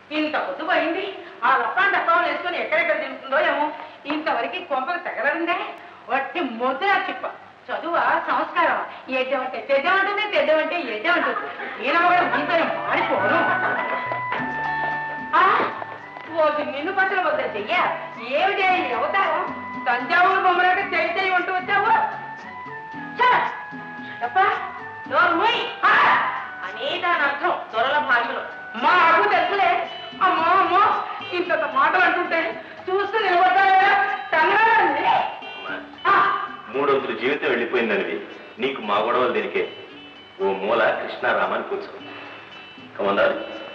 ఇంత పొద్దు పోయింది ఆ లపాన్ డబ్బాలు వేసుకొని ఎక్కడెక్కడ తిరుగుతుందో ఏమో ఇంతవరకు కొంపలు తగలరిందే వట్టి ముద్ర చిప్ప చదువా సంస్కారం ఎడ్డమంటే తెడ్డమంటుంది తెడ్డమంటే ఎడ్డమంటుంది ఈయన కూడా మీతో మాడిపోను ఆ, ఓసి నిన్ను పట్టిన వద్ద చెయ్య ఏమిటి ఈ అవతారం తంజావూరు బొమ్మలాగా చేయి చేయి ఉంటూ వచ్చావు ఛ! చెప్పా నోరు మూయ్. ఆ! అని దాని అర్థం దొరల భాషలో మా అడుగు తెలుసులే అమ్మో అమ్మో ఇంత మాటలు అంటుంటే చూస్తూ నిలబడ్డాయా టంగారండి మూడొంతుల జీవితం వెళ్ళిపోయిందనివి నీకు మా గొడవలు దీనికే ఓ మూల కృష్ణారామని కూర్చో కమందారు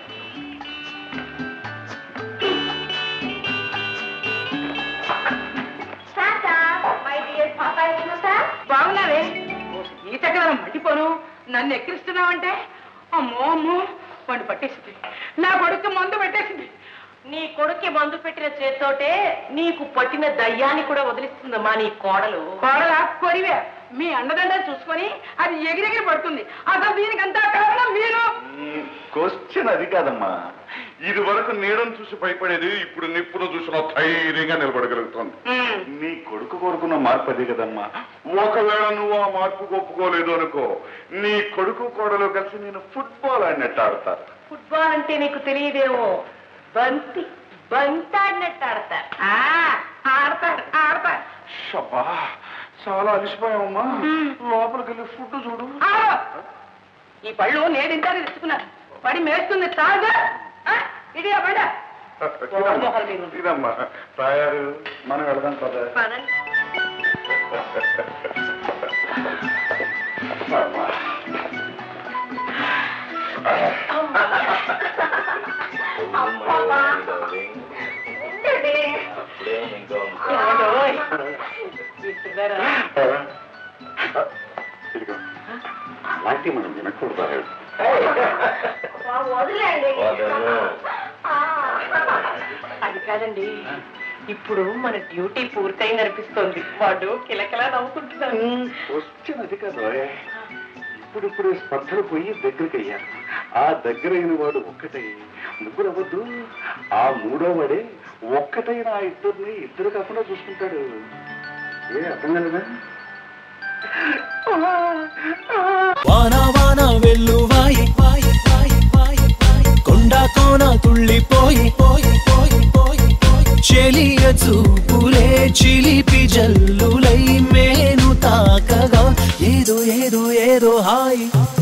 బాగున్నావే ఈ చక్రం మట్టిపోను నన్ను ఎక్కిరిస్తున్నావంటే అమ్మో అమ్మో వాడిని పట్టేసింది నా కొడుకు మందు పెట్టేసింది నీ కొడుక్కి మందు పెట్టిన చేత్తోటే నీకు పట్టిన దయ్యాన్ని కూడా వదిలిస్తుందమ్మా నీ కోడలు కోడలా కొరివే మీ అండదండలు చూసుకొని అది ఎగిరెగిరి పడుతుంది అసలు దీనికంతా కారణం మీరు క్వశ్చన్ అది కాదమ్మా ఇది వరకు నీడను చూసి భయపడేది ఇప్పుడు నిప్పును చూసిన ధైర్యంగా నిలబడగలుగుతోంది ఉమ్. నీ కొడుకు కోరుకున్న మార్పు అదే కదమ్మా ఒకవేళ నువ్వు ఆ మార్పు ఒప్పుకోలేదు అనుకో నీ కొడుకు కోడలు కలిసి నేను ఫుట్బాల్ ఆడినట్టు ఆడతారు ఫుట్బాల్ అంటే నీకు తెలియదేమో బంతి బంతాడినట్టు ఆడతారు ఆ, ఆడతారు ఆడతారు షబ్బా చాలా అలిసిపోయావమ్మా లోపలికి వెళ్ళి ఫుడ్ చూడు ఆడు. ఈ పళ్ళు నేడింటారు తెచ్చుకున్నారు పడి మేస్తుంది తాగా ఇది ఆ బండ మొహాలు మీరు. ఇదమ్మా తయారు మనం వెళదాం పద పదండి. ఏమండోయ్? ఇస్తున్నారా? ఇదిగో అలాంటి మనం వినకూడదు అది కాదండి ఇప్పుడు మన డ్యూటీ పూర్తయింది అనిపిస్తోంది వాడు కిలకిలా నవ్వుకుంటున్నాడు క్వశ్చన్ అది కాదు ఇప్పుడిప్పుడు స్పర్ధలు పోయి దగ్గరికి అయ్యారు ఆ దగ్గరైన వాడు ఒక్కటై ముగ్గురు అవ్వద్దు ఆ మూడో వాడే ఒక్కటైన ఆ ఇద్దరిని ఇద్దరు కాకుండా చూసుకుంటాడు ఏ అర్థం కాలేదా వాన వాన వెల్లువాయి వాయి వాయి వాయి వాయి కొండ కోన తుళ్ళిపోయి పోయి పోయి పోయి పోయి చెలియ చూపులే చిలిపి జల్లులై మేను తాకగా ఏదో ఏదో ఏదో హాయి